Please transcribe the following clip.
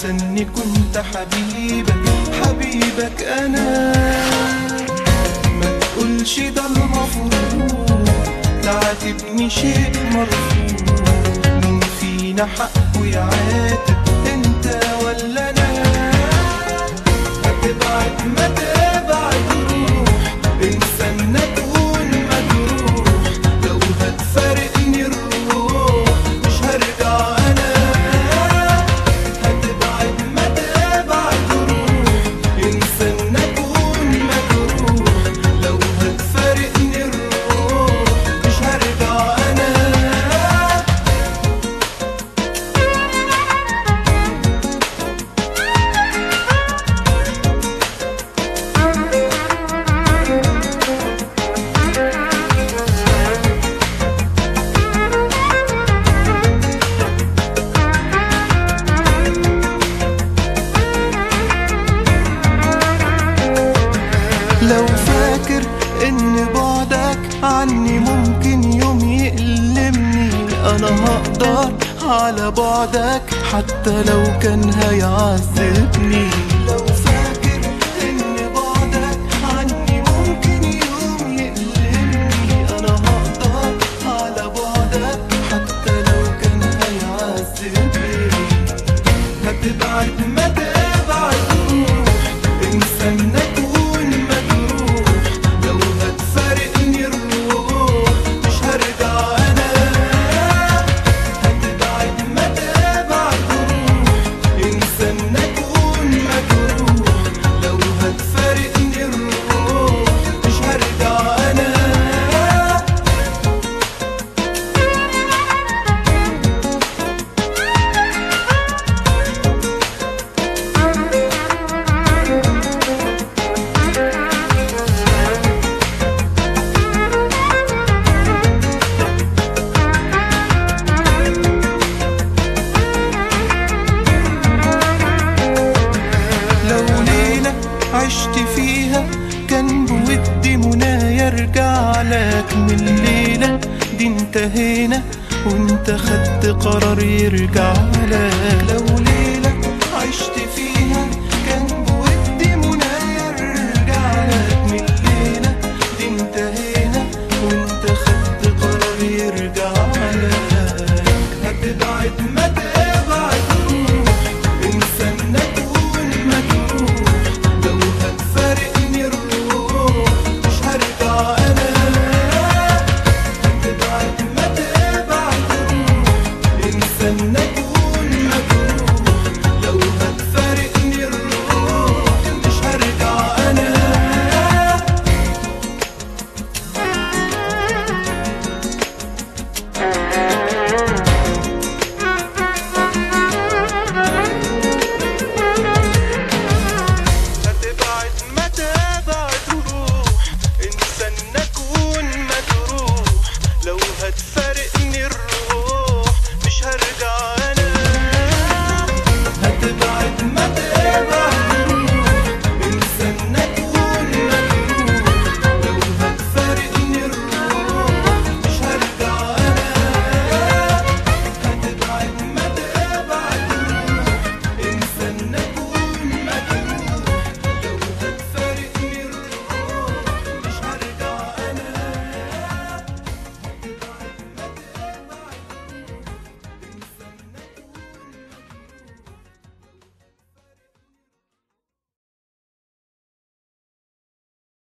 اني كنت حبيبك حبيبك انا ما تقولش ده المفروض تعاتبني شيء مرفوض مين فينا حقه يعاتب انت ولا انا هتبعد ما تبعد روح انسى انك تكون مجروح لو هتفارقني الروح مش هرجع انا هتبعد ما تبعد روح انسى انك تكون مجروح لو هتفارقني الروح مش هرجع انا لو فاكر ان بعدك عني ممكن يوم يألمني انا هقدر على بعدك حتى لو كان هيعذبني لو فاكر ان بعدك عني ممكن يوم يألمني انا هقدر على بعدك حتى لو كان هيعذبني هتبعد ما تبعد روح انسى انك تكون مجروح لو هتفارقني الروح مش هرجع انا هتبعد ما تبعد روح انسى انك تكون مجروح لو هتفارقني الروح مش هرجع انا لو ليلة عشت فيها كان بودي منى يرجع لك من الليلة دي انتهينا وانت خدت قرار يرجع لك لو